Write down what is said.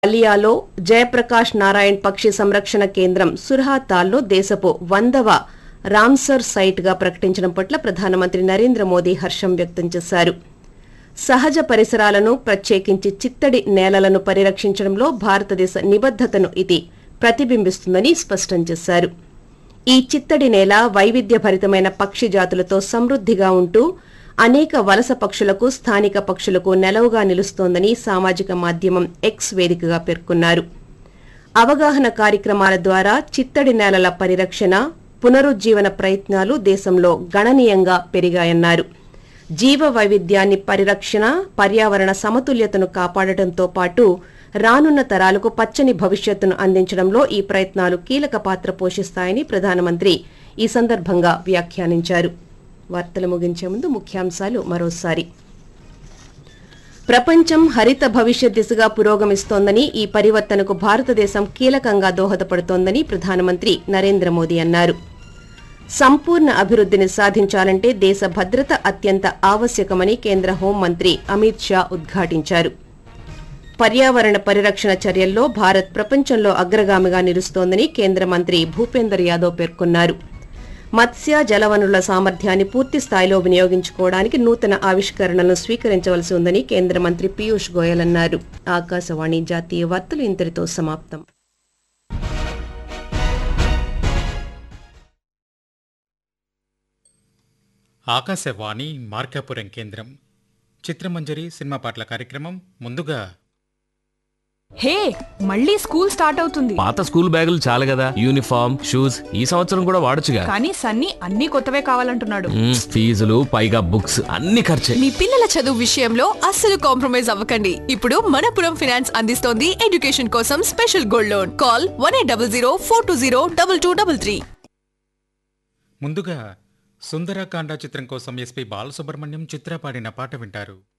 బలియాలో జయప్రకాష్ నారాయణ్ పక్షి సంరక్షణ కేంద్రం సుర్హాతాల్లో దేశపు వందవ రామ్సర్ సైట్ గా ప్రకటించడం పట్ల ప్రధానమంత్రి నరేంద్ర మోదీ హర్షం వ్యక్తం చేశారు సహజ పరిసరాలను ప్రత్యేకించి చిత్తడి నేలలను పరిరక్షించడంలో భారతదేశ నిబద్దతను ఇది ప్రతిబింబిస్తుందని స్పష్టం చేశారు ఈ చిత్తడి నేల వైవిధ్యభరితమైన పక్షి జాతులతో సమృద్ధిగా ఉంటూ అనేక వలస పక్షులకు స్థానిక పక్షులకు నెలవుగా నిలుస్తోందని సామాజిక మాధ్యమం ఎక్స్ వేదికగా పేర్కొన్నారు అవగాహన కార్యక్రమాల ద్వారా చిత్తడి నేలల పరిరక్షణ పునరుజ్జీవన ప్రయత్నాలు దేశంలో గణనీయంగా పెరిగాయన్నారు జీవ వైవిధ్యాన్ని పరిరక్షణ పర్యావరణ సమతుల్యతను కాపాడటంతో పాటు రానున్న తరాలకు పచ్చని భవిష్యత్తును అందించడంలో ఈ ప్రయత్నాలు కీలక పాత్ర పోషిస్తాయని ప్రధానమంత్రి ఈ సందర్భంగా వ్యాఖ్యానించారు వార్తలు ముగించే ముందు ముఖ్యాంశాలు మరోసారి ప్రపంచం హరిత భవిష్యత్ దిశగా పురోగమిస్తోందని ఈ పరివర్తనకు భారతదేశం కీలకంగా దోహదపడుతోందని ప్రధానమంత్రి నరేంద్ర మోదీ అన్నారు సంపూర్ణ అభివృద్ధిని సాధించాలంటే దేశ భద్రత అత్యంత ఆవశ్యకమని కేంద్ర హోంమంత్రి అమిత్ షా ఉద్ఘాటించారు పర్యావరణ పరిరక్షణ చర్యల్లో భారత్ ప్రపంచంలో అగ్రగామిగా నిలుస్తోందని కేంద్ర మంత్రి భూపేందర్ యాదవ్ పేర్కొన్నారు మత్స్య జలవనరుల సామర్థ్యాన్ని పూర్తి స్థాయిలో వినియోగించుకోవడానికి నూతన ఆవిష్కరణలను స్వీకరించవలసి ఉందని కేంద్ర మంత్రి పీయూష్ గోయల్ అన్నారు ఆకాశవాణి జాతీయ వార్తలు ఇంతటితో సమాప్తం ఆకాశవాణి మార్కాపురం కేంద్రం చిత్రమంజరి సినిమా పాటల కార్యక్రమం ముందుగా హే మళ్ళీ స్కూల్ స్టార్ట్ అవుతుంది పాత స్కూల్ బ్యాగులు చాలు కదా యూనిఫామ్ షూస్ ఈ సంవత్సరం కూడా వాడొచ్చుగా కానీ సన్నీ అన్ని కొత్తవే కావాలంటున్నాడు మ్మ్, ఫీజులు పైగా బుక్స్ అన్ని ఖర్చే మీ పిల్లల చదువు విషయంలో అస్సలు కాంప్రమైజ్ అవ్వకండి ఇప్పుడు మనపురం ఫైనాన్స్ అందిస్తోంది ఎడ్యుకేషన్ కోసం special gold loan call one eight double zero four two zero double two double three ముందుగా సుందరకాండ చిత్రం కోసం ఎస్పి బాలసుబ్రహ్మణ్యం చిత్ర పాడిన పాట వింటారు